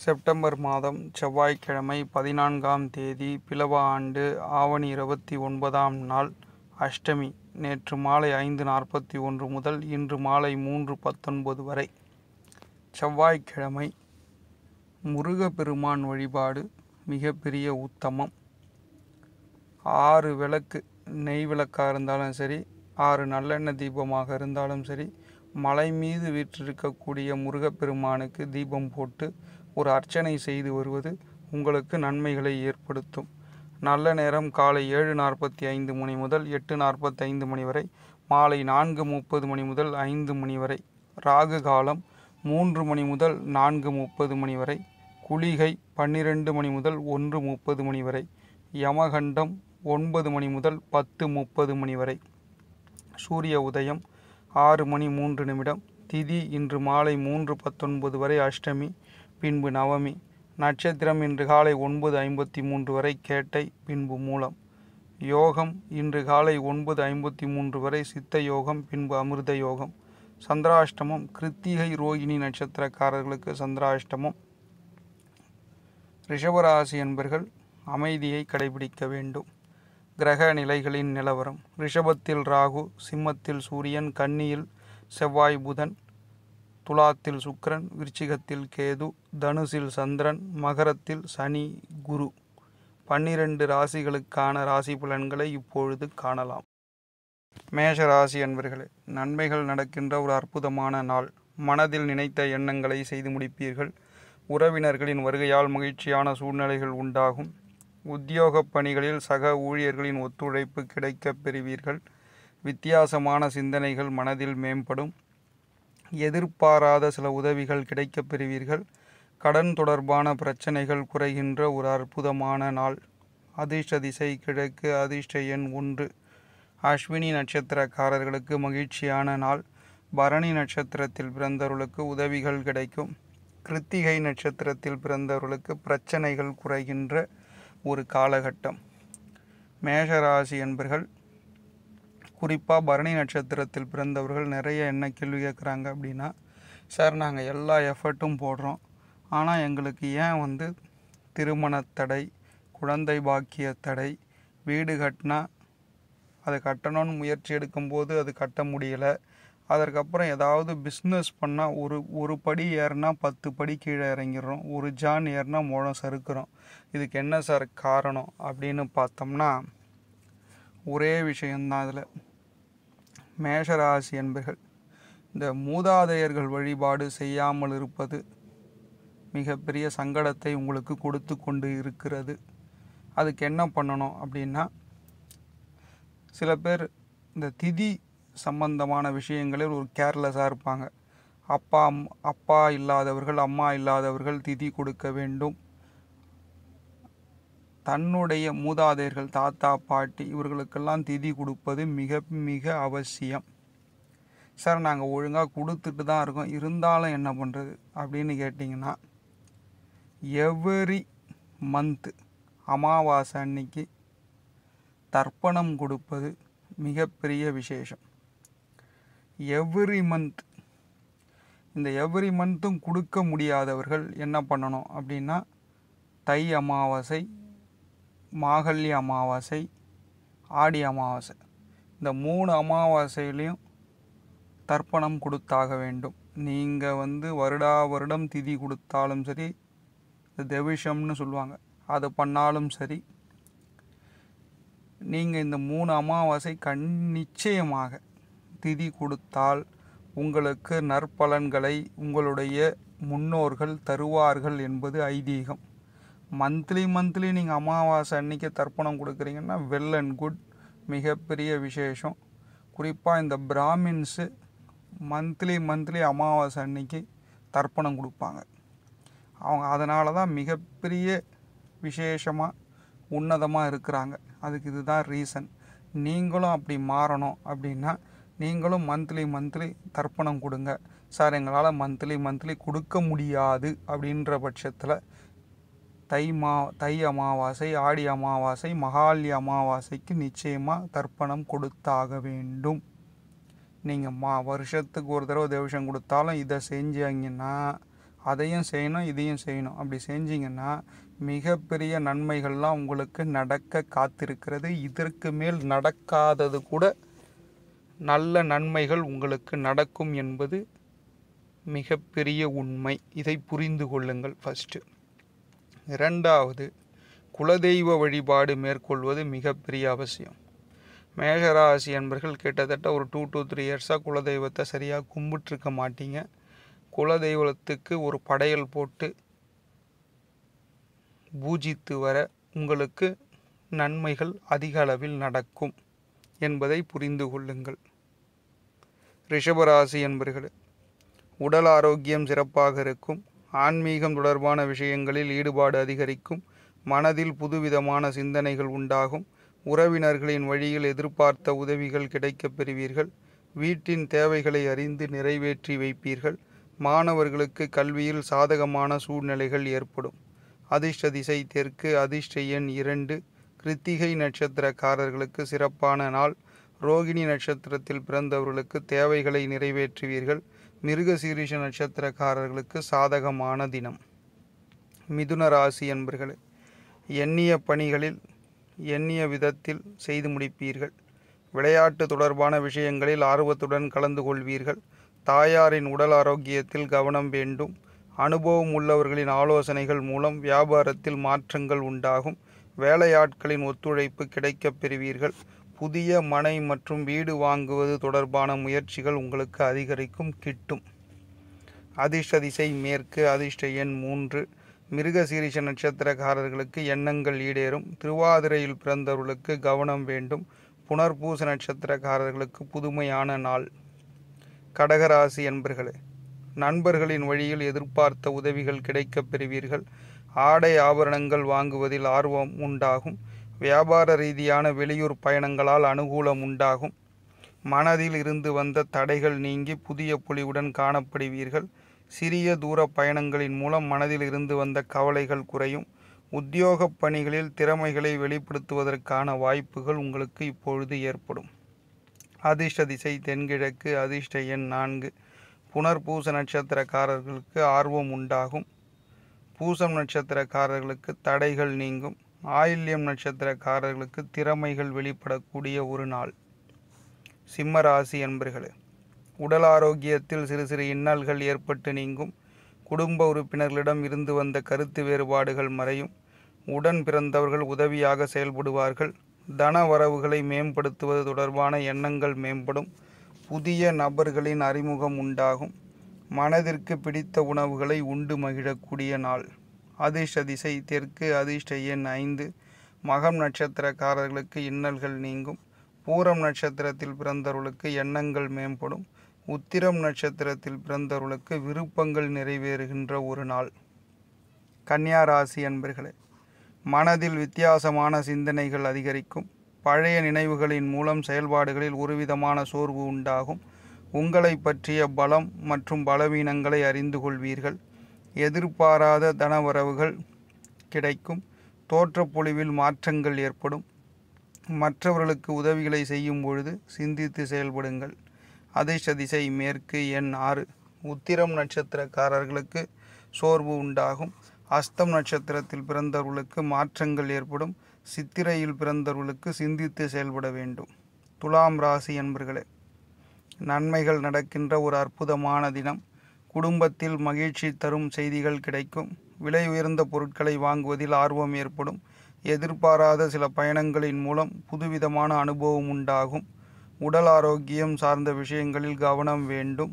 September மாதம் செவ்வாய்க்கிழமை பதினான்காம் தேதி பிலவ ஆண்டு ஆவணி இருபத்தி ஒன்பதாம் நாள் அஷ்டமி நேற்று மாலை ஐந்து நாற்பத்தி ஒன்று முதல் இன்று மாலை மூன்று பத்தொன்பது வரை செவ்வாய்க்கிழமை முருகப்பெருமான் வழிபாடு மிகப்பெரிய உத்தமம் ஆறு விளக்கு நெய் விளக்காக இருந்தாலும் சரி ஆறு நல்லெண்ணெய் தீபமாக இருந்தாலும் சரி மலை மீது வீற்றிருக்கக்கூடிய முருகப்பெருமானுக்கு தீபம் போட்டு ஒரு அர்ச்சனை செய்து வருவது உங்களுக்கு நன்மைகளை ஏற்படுத்தும் நல்ல நேரம் காலை ஏழு நாற்பத்தி ஐந்து மணி முதல் எட்டு நாற்பத்தி ஐந்து மணி வரை மாலை நான்கு முப்பது மணி முதல் ஐந்து மணி வரை ராகு காலம் மூன்று மணி முதல் நான்கு முப்பது மணி வரை குளிகை பன்னிரெண்டு மணி முதல் ஒன்று முப்பது மணி வரை யமகண்டம் ஒன்பது மணி முதல் பத்து முப்பது மணி வரை சூரிய உதயம் ஆறு மணி மூன்று நிமிடம் திதி இன்று மாலை மூன்று பத்தொன்பது வரை அஷ்டமி பின்பு நவமி நட்சத்திரம் இன்று காலை ஒன்பது ஐம்பத்தி மூன்று வரை கேட்டை பின்பு மூலம் யோகம் இன்று காலை ஒன்பது ஐம்பத்தி மூன்று வரை சித்த யோகம் பின்பு அமிர்த யோகம் சந்திராஷ்டமம் கிருத்திகை ரோகிணி நட்சத்திரக்காரர்களுக்கு சந்திராஷ்டமம் ரிஷபராசி என்பர்கள் அமைதியை கடைபிடிக்க வேண்டும் கிரக நிலைகளின் நிலவரம் ரிஷபத்தில் ராகு சிம்மத்தில் சூரியன் கன்னியில் செவ்வாய் புதன் துலாத்தில் சுக்கிரன் விருச்சிகத்தில் கேது தனுசில் சந்திரன் மகரத்தில் சனி குரு பன்னிரண்டு ராசிகளுக்கான ராசி பலன்களை இப்பொழுது காணலாம் மேஷ ராசி அன்பர்களே நன்மைகள் நடக்கின்ற ஒரு அற்புதமான நாள் மனதில் நினைத்த எண்ணங்களை செய்து முடிப்பீர்கள் உறவினர்களின் வருகையால் மகிழ்ச்சியான சூழ்நிலைகள் உண்டாகும் உத்தியோகப் பணிகளில் சக ஊழியர்களின் ஒத்துழைப்பு கிடைக்கப் பெறுவீர்கள் வித்தியாசமான சிந்தனைகள் மனதில் மேம்படும் எதிர்பாராத சில உதவிகள் கிடைக்கப் பெறுவீர்கள் கடன் தொடர்பான பிரச்சனைகள் குறைகின்ற ஒரு அற்புதமான நாள் அதிர்ஷ்ட திசை கிழக்கு அதிர்ஷ்ட எண் ஒன்று அஸ்வினி நட்சத்திரக்காரர்களுக்கு மகிழ்ச்சியான நாள் பரணி நட்சத்திரத்தில் பிறந்தவர்களுக்கு உதவிகள் கிடைக்கும் கிருத்திகை நட்சத்திரத்தில் பிறந்தவர்களுக்கு பிரச்சனைகள் குறைகின்ற ஒரு காலகட்டம் மேஷராசி என்பர்கள் குறிப்பாக பரணி நட்சத்திரத்தில் பிறந்தவர்கள் நிறைய என்ன கேள்வி கேட்குறாங்க அப்படின்னா சார் நாங்கள் எல்லா எஃபர்ட்டும் போடுறோம் ஆனால் எங்களுக்கு ஏன் வந்து திருமண தடை குழந்தை பாக்கிய தடை வீடு கட்டினா அதை கட்டணும்னு முயற்சி எடுக்கும்போது அது கட்ட முடியலை அதற்கப்புறம் ஏதாவது பிஸ்னஸ் பண்ணால் ஒரு ஒரு படி ஏறினா பத்து படி கீழே இறங்கிடுறோம் ஒரு ஜான் ஏறினா முழம் சறுக்கிறோம் இதுக்கு என்ன சார் காரணம் அப்படின்னு பார்த்தோம்னா ஒரே விஷயந்தான் அதில் மேஷராசி என்பர்கள் இந்த மூதாதையர்கள் வழிபாடு செய்யாமல் இருப்பது மிகப்பெரிய சங்கடத்தை உங்களுக்கு கொடுத்து கொண்டு இருக்கிறது அதுக்கு என்ன பண்ணணும் அப்படின்னா சில பேர் இந்த திதி சம்பந்தமான விஷயங்களில் ஒரு கேர்லெஸ்ஸாக இருப்பாங்க அப்பா அம் அப்பா இல்லாதவர்கள் அம்மா இல்லாதவர்கள் திதி கொடுக்க வேண்டும் தன்னுடைய மூதாதையர்கள் தாத்தா பாட்டி இவர்களுக்கெல்லாம் திதி கொடுப்பது மிக மிக அவசியம் சார் நாங்கள் ஒழுங்காக கொடுத்துட்டு தான் இருக்கோம் இருந்தாலும் என்ன பண்ணுறது அப்படின்னு கேட்டிங்கன்னா எவரி மந்த்து அமாவாசை அன்னைக்கு தர்ப்பணம் கொடுப்பது மிகப்பெரிய விசேஷம் எவ்ரி மந்த் இந்த எவ்ரி மந்த்தும் கொடுக்க முடியாதவர்கள் என்ன பண்ணணும் அப்படின்னா தை அமாவாசை மாகல்ய அமாவாசை ஆடி அமாவாசை இந்த மூணு அமாவாசையிலையும் தர்ப்பணம் கொடுத்தாக வேண்டும் நீங்கள் வந்து வருடா வருடம் திதி கொடுத்தாலும் சரி இந்த தெவிஷம்னு சொல்லுவாங்க அது பண்ணாலும் சரி நீங்கள் இந்த மூணு அமாவாசை கண் நிச்சயமாக திதி கொடுத்தால் உங்களுக்கு நற்பலன்களை உங்களுடைய முன்னோர்கள் தருவார்கள் என்பது ஐதீகம் மந்த்லி மந்த்லி நீங்கள் அமாவாசை அன்னைக்கு தர்ப்பணம் கொடுக்குறீங்கன்னா வெல் அண்ட் குட் மிகப்பெரிய விசேஷம் குறிப்பாக இந்த பிராமின்ஸு மந்த்லி மந்த்லி அமாவாசை அன்னைக்கு தர்ப்பணம் கொடுப்பாங்க அவங்க அதனால தான் மிகப்பெரிய விசேஷமாக உன்னதமாக இருக்கிறாங்க அதுக்கு இதுதான் ரீசன் நீங்களும் அப்படி மாறணும் அப்படின்னா நீங்களும் மந்த்லி மந்த்லி தர்ப்பணம் கொடுங்க சார் எங்களால் மந்த்லி மந்த்லி கொடுக்க முடியாது அப்படின்ற பட்சத்தில் தை மா தை அமாவாசை ஆடி அமாவாசை மகாலி அமாவாசைக்கு நிச்சயமாக தர்ப்பணம் கொடுத்தாக வேண்டும் நீங்கள் மா வருஷத்துக்கு ஒரு தடவை தேவசம் கொடுத்தாலும் இதை செஞ்சாங்கன்னா அதையும் செய்யணும் இதையும் செய்யணும் அப்படி செஞ்சீங்கன்னா மிகப்பெரிய நன்மைகள்லாம் உங்களுக்கு நடக்க காத்திருக்கிறது இதற்கு மேல் நடக்காதது கூட நல்ல நன்மைகள் உங்களுக்கு நடக்கும் என்பது மிகப்பெரிய உண்மை இதை புரிந்து கொள்ளுங்கள் ஃபஸ்ட்டு இரண்டாவது குலதெய்வ வழிபாடு மேற்கொள்வது மிகப்பெரிய அவசியம் மேஷராசி என்பர்கள் கிட்டத்தட்ட ஒரு டூ டூ த்ரீ இயர்ஸாக குலதெய்வத்தை சரியாக கும்பிட்டுருக்க மாட்டீங்க குலதெய்வத்துக்கு ஒரு படையல் போட்டு பூஜித்து வர உங்களுக்கு நன்மைகள் அதிக அளவில் நடக்கும் என்பதை புரிந்து கொள்ளுங்கள் ரிஷபராசி என்பர்களே உடல் ஆரோக்கியம் சிறப்பாக இருக்கும் ஆன்மீகம் தொடர்பான விஷயங்களில் ஈடுபாடு அதிகரிக்கும் மனதில் புதுவிதமான சிந்தனைகள் உண்டாகும் உறவினர்களின் வழியில் எதிர்பார்த்த உதவிகள் கிடைக்கப் பெறுவீர்கள் வீட்டின் தேவைகளை அறிந்து நிறைவேற்றி வைப்பீர்கள் மாணவர்களுக்கு கல்வியில் சாதகமான சூழ்நிலைகள் ஏற்படும் அதிர்ஷ்ட திசை தெற்கு அதிர்ஷ்ட எண் இரண்டு கிருத்திகை நட்சத்திரக்காரர்களுக்கு சிறப்பான நாள் ரோகிணி நட்சத்திரத்தில் பிறந்தவர்களுக்கு தேவைகளை நிறைவேற்றுவீர்கள் மிருகசீரிஷ நட்சத்திரக்காரர்களுக்கு சாதகமான தினம் மிதுன ராசி என்பர்களே எண்ணிய பணிகளில் எண்ணிய விதத்தில் செய்து முடிப்பீர்கள் விளையாட்டு தொடர்பான விஷயங்களில் ஆர்வத்துடன் கலந்து கொள்வீர்கள் தாயாரின் உடல் ஆரோக்கியத்தில் கவனம் வேண்டும் அனுபவம் உள்ளவர்களின் ஆலோசனைகள் மூலம் வியாபாரத்தில் மாற்றங்கள் உண்டாகும் வேலையாட்களின் ஒத்துழைப்பு கிடைக்கப் பெறுவீர்கள் புதிய மனை மற்றும் வீடு வாங்குவது தொடர்பான முயற்சிகள் உங்களுக்கு அதிகரிக்கும் கிட்டும் அதிர்ஷ்ட திசை மேற்கு அதிர்ஷ்ட எண் மூன்று மிருகசீரிஷ நட்சத்திரக்காரர்களுக்கு எண்ணங்கள் ஈடேறும் திருவாதிரையில் பிறந்தவர்களுக்கு கவனம் வேண்டும் புனர்பூச நட்சத்திரக்காரர்களுக்கு புதுமையான நாள் கடகராசி என்பர்களே நண்பர்களின் வழியில் எதிர்பார்த்த உதவிகள் கிடைக்கப் பெறுவீர்கள் ஆடை ஆபரணங்கள் வாங்குவதில் ஆர்வம் உண்டாகும் வியாபார ரீதியான வெளியூர் பயணங்களால் அனுகூலம் உண்டாகும் மனதில் இருந்து வந்த தடைகள் நீங்கி புதிய பொலிவுடன் காணப்படுவீர்கள் சிறிய தூர பயணங்களின் மூலம் மனதில் இருந்து வந்த கவலைகள் குறையும் உத்தியோக பணிகளில் திறமைகளை வெளிப்படுத்துவதற்கான வாய்ப்புகள் உங்களுக்கு இப்பொழுது ஏற்படும் அதிர்ஷ்ட திசை தென்கிழக்கு அதிர்ஷ்ட எண் நான்கு புனர்பூச நட்சத்திரக்காரர்களுக்கு ஆர்வம் உண்டாகும் பூசம் நட்சத்திரக்காரர்களுக்கு தடைகள் நீங்கும் ஆயில்யம் நட்சத்திரக்காரர்களுக்கு திறமைகள் வெளிப்படக்கூடிய ஒரு நாள் சிம்ம ராசி என்பர்களே உடல் ஆரோக்கியத்தில் சிறு சிறு இன்னல்கள் ஏற்பட்டு நீங்கும் குடும்ப உறுப்பினர்களிடம் இருந்து வந்த கருத்து வேறுபாடுகள் மறையும் உடன் பிறந்தவர்கள் உதவியாக செயல்படுவார்கள் தன வரவுகளை மேம்படுத்துவது தொடர்பான எண்ணங்கள் மேம்படும் புதிய நபர்களின் அறிமுகம் உண்டாகும் மனதிற்கு பிடித்த உணவுகளை உண்டு மகிழக்கூடிய நாள் அதிர்ஷ்ட திசை தெற்கு அதிர்ஷ்ட எண் ஐந்து மகம் நட்சத்திரக்காரர்களுக்கு இன்னல்கள் நீங்கும் பூரம் நட்சத்திரத்தில் பிறந்தவர்களுக்கு எண்ணங்கள் மேம்படும் உத்திரம் நட்சத்திரத்தில் பிறந்தவர்களுக்கு விருப்பங்கள் நிறைவேறுகின்ற ஒரு நாள் கன்னியா ராசி அன்பர்களே மனதில் வித்தியாசமான சிந்தனைகள் அதிகரிக்கும் பழைய நினைவுகளின் மூலம் செயல்பாடுகளில் ஒருவிதமான சோர்வு உண்டாகும் உங்களை பற்றிய பலம் மற்றும் பலவீனங்களை அறிந்து கொள்வீர்கள் எதிர்பாராத தனவரவுகள் கிடைக்கும் தோற்றப்பொழிவில் மாற்றங்கள் ஏற்படும் மற்றவர்களுக்கு உதவிகளை செய்யும் பொழுது சிந்தித்து செயல்படுங்கள் அதிர்ஷ்ட திசை மேற்கு எண் ஆறு உத்திரம் நட்சத்திரக்காரர்களுக்கு சோர்வு உண்டாகும் அஸ்தம் நட்சத்திரத்தில் பிறந்தவர்களுக்கு மாற்றங்கள் ஏற்படும் சித்திரையில் பிறந்தவர்களுக்கு சிந்தித்து செயல்பட வேண்டும் துலாம் ராசி என்பர்களே நன்மைகள் நடக்கின்ற ஒரு அற்புதமான தினம் குடும்பத்தில் மகிழ்ச்சி தரும் செய்திகள் கிடைக்கும் விலை உயர்ந்த பொருட்களை வாங்குவதில் ஆர்வம் ஏற்படும் எதிர்பாராத சில பயணங்களின் மூலம் புதுவிதமான அனுபவம் உண்டாகும் உடல் ஆரோக்கியம் சார்ந்த விஷயங்களில் கவனம் வேண்டும்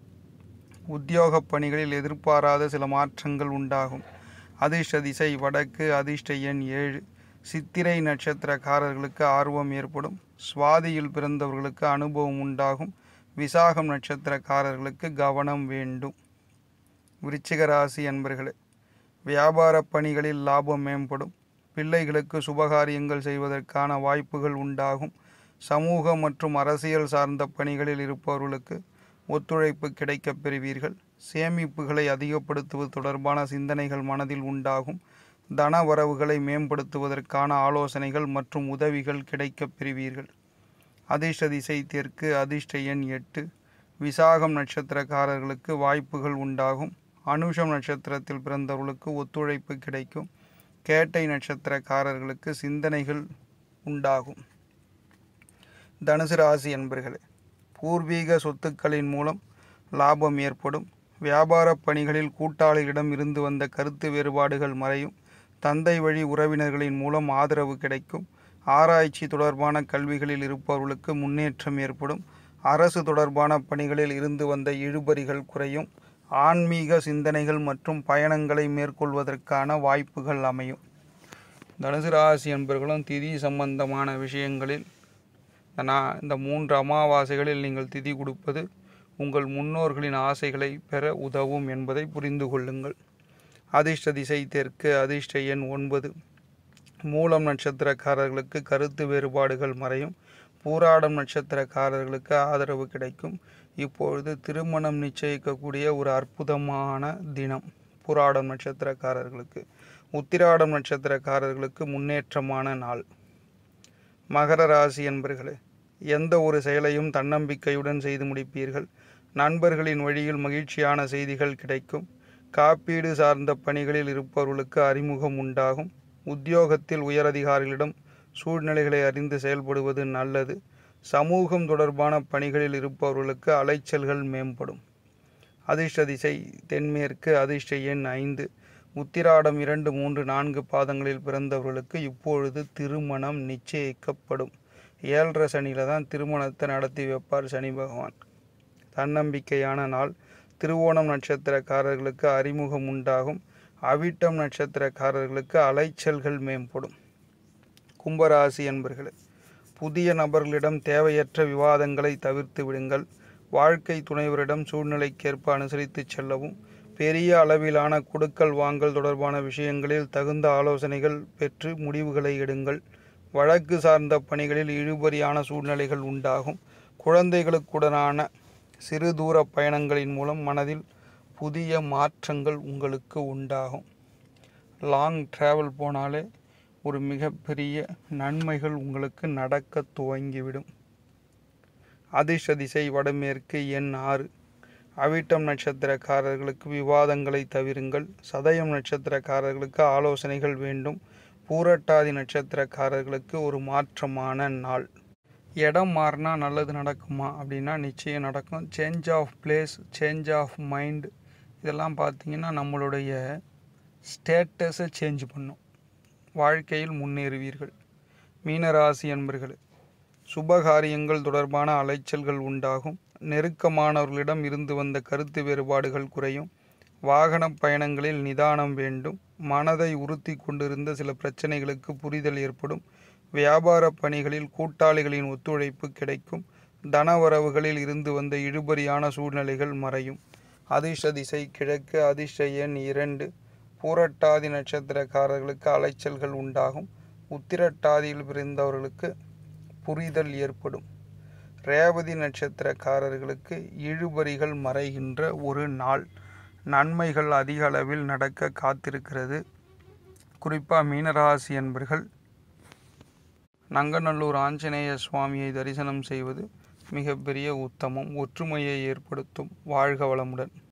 உத்தியோக பணிகளில் எதிர்பாராத சில மாற்றங்கள் உண்டாகும் அதிர்ஷ்ட திசை வடக்கு அதிர்ஷ்ட எண் ஏழு சித்திரை நட்சத்திரக்காரர்களுக்கு ஆர்வம் ஏற்படும் சுவாதியில் பிறந்தவர்களுக்கு அனுபவம் உண்டாகும் விசாகம் நட்சத்திரக்காரர்களுக்கு கவனம் வேண்டும் விருச்சிக ராசி அன்பர்களே வியாபார பணிகளில் லாபம் மேம்படும் பிள்ளைகளுக்கு சுபகாரியங்கள் செய்வதற்கான வாய்ப்புகள் உண்டாகும் சமூக மற்றும் அரசியல் சார்ந்த பணிகளில் இருப்பவர்களுக்கு ஒத்துழைப்பு கிடைக்கப் பெறுவீர்கள் சேமிப்புகளை அதிகப்படுத்துவது தொடர்பான சிந்தனைகள் மனதில் உண்டாகும் தன வரவுகளை மேம்படுத்துவதற்கான ஆலோசனைகள் மற்றும் உதவிகள் கிடைக்கப் பெறுவீர்கள் அதிர்ஷ்ட திசை தெற்கு அதிர்ஷ்ட எண் எட்டு விசாகம் நட்சத்திரக்காரர்களுக்கு வாய்ப்புகள் உண்டாகும் அனுஷம் நட்சத்திரத்தில் பிறந்தவர்களுக்கு ஒத்துழைப்பு கிடைக்கும் கேட்டை நட்சத்திரக்காரர்களுக்கு சிந்தனைகள் உண்டாகும் தனுசு ராசி என்பர்களே பூர்வீக சொத்துக்களின் மூலம் லாபம் ஏற்படும் வியாபார பணிகளில் கூட்டாளிகளிடம் இருந்து வந்த கருத்து வேறுபாடுகள் மறையும் தந்தை வழி உறவினர்களின் மூலம் ஆதரவு கிடைக்கும் ஆராய்ச்சி தொடர்பான கல்விகளில் இருப்பவர்களுக்கு முன்னேற்றம் ஏற்படும் அரசு தொடர்பான பணிகளில் இருந்து வந்த இழுபறிகள் குறையும் ஆன்மீக சிந்தனைகள் மற்றும் பயணங்களை மேற்கொள்வதற்கான வாய்ப்புகள் அமையும் தனுசு ராசி என்பர்களும் திதி சம்பந்தமான விஷயங்களில் இந்த நா- இந்த மூன்று அமாவாசைகளில் நீங்கள் திதி கொடுப்பது உங்கள் முன்னோர்களின் ஆசைகளை பெற உதவும் என்பதை புரிந்து கொள்ளுங்கள் அதிர்ஷ்ட திசை தெற்கு அதிர்ஷ்ட எண் ஒன்பது மூலம் நட்சத்திரக்காரர்களுக்கு கருத்து வேறுபாடுகள் மறையும் பூராடம் நட்சத்திரக்காரர்களுக்கு ஆதரவு கிடைக்கும் இப்பொழுது திருமணம் நிச்சயிக்கக்கூடிய ஒரு அற்புதமான தினம் பூராடம் நட்சத்திரக்காரர்களுக்கு உத்திராடம் நட்சத்திரக்காரர்களுக்கு முன்னேற்றமான நாள் மகர ராசி என்பர்களே எந்த ஒரு செயலையும் தன்னம்பிக்கையுடன் செய்து முடிப்பீர்கள் நண்பர்களின் வழியில் மகிழ்ச்சியான செய்திகள் கிடைக்கும் காப்பீடு சார்ந்த பணிகளில் இருப்பவர்களுக்கு அறிமுகம் உண்டாகும் உத்தியோகத்தில் உயரதிகாரிகளிடம் சூழ்நிலைகளை அறிந்து செயல்படுவது நல்லது சமூகம் தொடர்பான பணிகளில் இருப்பவர்களுக்கு அலைச்சல்கள் மேம்படும் அதிர்ஷ்ட திசை தென்மேற்கு அதிர்ஷ்ட எண் ஐந்து உத்திராடம் இரண்டு மூன்று நான்கு பாதங்களில் பிறந்தவர்களுக்கு இப்பொழுது திருமணம் நிச்சயிக்கப்படும் ஏழரை சனியில தான் திருமணத்தை நடத்தி வைப்பார் சனி பகவான் தன்னம்பிக்கையான நாள் திருவோணம் நட்சத்திரக்காரர்களுக்கு அறிமுகம் உண்டாகும் அவிட்டம் நட்சத்திரக்காரர்களுக்கு அலைச்சல்கள் மேம்படும் கும்பராசி என்பர்களே புதிய நபர்களிடம் தேவையற்ற விவாதங்களை தவிர்த்து விடுங்கள் வாழ்க்கை துணைவரிடம் சூழ்நிலைக்கேற்ப அனுசரித்து செல்லவும் பெரிய அளவிலான கொடுக்கல் வாங்கல் தொடர்பான விஷயங்களில் தகுந்த ஆலோசனைகள் பெற்று முடிவுகளை எடுங்கள் வழக்கு சார்ந்த பணிகளில் இழுபறியான சூழ்நிலைகள் உண்டாகும் குழந்தைகளுக்குடனான சிறு தூர பயணங்களின் மூலம் மனதில் புதிய மாற்றங்கள் உங்களுக்கு உண்டாகும் லாங் டிராவல் போனாலே ஒரு மிகப்பெரிய நன்மைகள் உங்களுக்கு நடக்க துவங்கிவிடும் அதிர்ஷ்ட திசை வடமேற்கு எண் ஆறு அவிட்டம் நட்சத்திரக்காரர்களுக்கு விவாதங்களை தவிருங்கள் சதயம் நட்சத்திரக்காரர்களுக்கு ஆலோசனைகள் வேண்டும் பூரட்டாதி நட்சத்திரக்காரர்களுக்கு ஒரு மாற்றமான நாள் இடம் மாறினா நல்லது நடக்குமா அப்படின்னா நிச்சயம் நடக்கும் change of place change of mind இதெல்லாம் பார்த்தீங்கன்னா நம்மளுடைய ஸ்டேட்டஸை சேஞ்ச் பண்ணும் வாழ்க்கையில் முன்னேறுவீர்கள் மீனராசி என்பர்களே சுபகாரியங்கள் தொடர்பான அலைச்சல்கள் உண்டாகும் நெருக்கமானவர்களிடம் இருந்து வந்த கருத்து வேறுபாடுகள் குறையும் வாகன பயணங்களில் நிதானம் வேண்டும் மனதை உறுத்தி கொண்டிருந்த சில பிரச்சனைகளுக்கு புரிதல் ஏற்படும் வியாபார பணிகளில் கூட்டாளிகளின் ஒத்துழைப்பு கிடைக்கும் தனவரவுகளில் இருந்து வந்த இழுபறியான சூழ்நிலைகள் மறையும் அதிர்ஷ்ட திசை கிழக்கு அதிர்ஷ்ட எண் இரண்டு பூரட்டாதி நட்சத்திரக்காரர்களுக்கு அலைச்சல்கள் உண்டாகும் உத்திரட்டாதியில் பிறந்தவர்களுக்கு புரிதல் ஏற்படும் ரேவதி நட்சத்திரக்காரர்களுக்கு இழுபறிகள் மறைகின்ற ஒரு நாள் நன்மைகள் அதிக அளவில் நடக்க காத்திருக்கிறது குறிப்பாக மீனராசி என்பர்கள் நங்கநல்லூர் ஆஞ்சநேய சுவாமியை தரிசனம் செய்வது மிகப்பெரிய உத்தமம் ஒற்றுமையை ஏற்படுத்தும் வாழ்க வளமுடன்